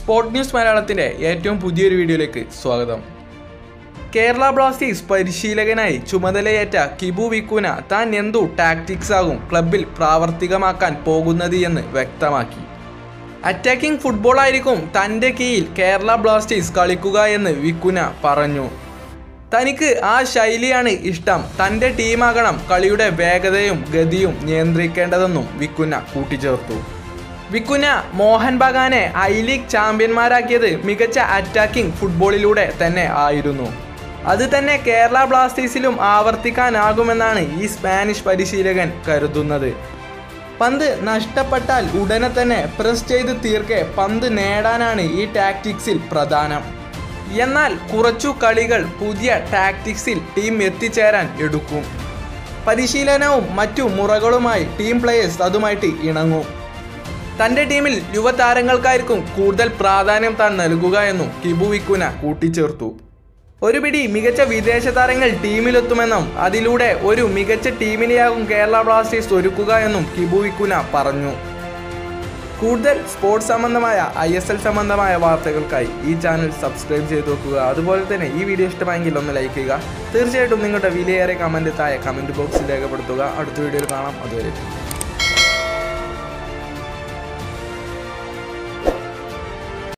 sport news മലയാളത്തിന്റെ ഏറ്റവും പുതിയൊരു വീഡിയോയിലേക്ക് സ്വാഗതം കേരള ബ്ലാസ്റ്റേഴ്സ് പരിശീലകനായി ചുമതലയേറ്റ കിബു വിക്കുന താൻ എന്തു ടാക്ടിക്സ് ആകും ക്ലബിൽ പ്രാവർത്തികമാക്കാൻ പോകുന്നത് എന്ന് വ്യക്തമാക്കി അറ്റാക്കിംഗ് ഫുട്ബോൾ ആയിരിക്കും തൻ്റെ കീഴിൽ കേരള ബ്ലാസ്റ്റേഴ്സ് കളിക്കുക എന്ന് വിക്കുന പറഞ്ഞു തനിക്ക് ആ ശൈലിയാണ് ഇഷ്ടം തൻ്റെ ടീമാകണം കളിയുടെ വേഗതയും ഗതിയും നിയന്ത്രിക്കേണ്ടതെന്നും വിക്കുന കൂട്ടിച്ചേർത്തു വിക്കുന മോഹൻ ബഗാനെ ഐ ലീഗ് ചാമ്പ്യന്മാരാക്കിയത് മികച്ച അറ്റാക്കിംഗ് ഫുട്ബോളിലൂടെ തന്നെ ആയിരുന്നു അത് തന്നെ കേരള ബ്ലാസ്റ്റേഴ്സിലും ആവർത്തിക്കാനാകുമെന്നാണ് ഈ സ്പാനിഷ് പരിശീലകൻ കരുതുന്നത് പന്ത് നഷ്ടപ്പെട്ടാൽ ഉടനെ തന്നെ പ്രസ് ചെയ്ത് തീർക്കെ പന്ത് നേടാനാണ് ഈ ടാക്ടിക്സിൽ പ്രധാനം എന്നാൽ കുറച്ചു കളികൾ പുതിയ ടാക്ടിക്സിൽ ടീം എത്തിച്ചേരാൻ എടുക്കും പരിശീലനവും മറ്റു മുറകളുമായി ടീം പ്ലേയേഴ്സ് അതുമായിട്ട് ഇണങ്ങും തൻ്റെ ടീമിൽ യുവതാരങ്ങൾക്കായിരിക്കും കൂടുതൽ പ്രാധാന്യം താൻ നൽകുക എന്നും കിബു വിക്കുന കൂട്ടിച്ചേർത്തു ഒരു പിടി മികച്ച വിദേശ താരങ്ങൾ ടീമിലെത്തുമെന്നും അതിലൂടെ ഒരു മികച്ച ടീമിനെയാകും കേരള ബ്ലാസ്റ്റേഴ്സ് ഒരുക്കുക എന്നും കിബു വിക്കുന പറഞ്ഞു കൂടുതൽ സ്പോർട്സ് സംബന്ധമായ ഐ എസ് എൽ സംബന്ധമായ വാർത്തകൾക്കായി ഈ ചാനൽ സബ്സ്ക്രൈബ് ചെയ്ത് വെക്കുക അതുപോലെ തന്നെ ഈ വീഡിയോ ഇഷ്ടമായെങ്കിൽ ഒന്ന് ലൈക്ക് ചെയ്യുക തീർച്ചയായിട്ടും നിങ്ങളുടെ വിലയേറെ കമൻറ്റ് താഴെ കമൻറ്റ് ബോക്സിൽ രേഖപ്പെടുത്തുക അടുത്ത വീഡിയോയിൽ കാണാം അതുവരെ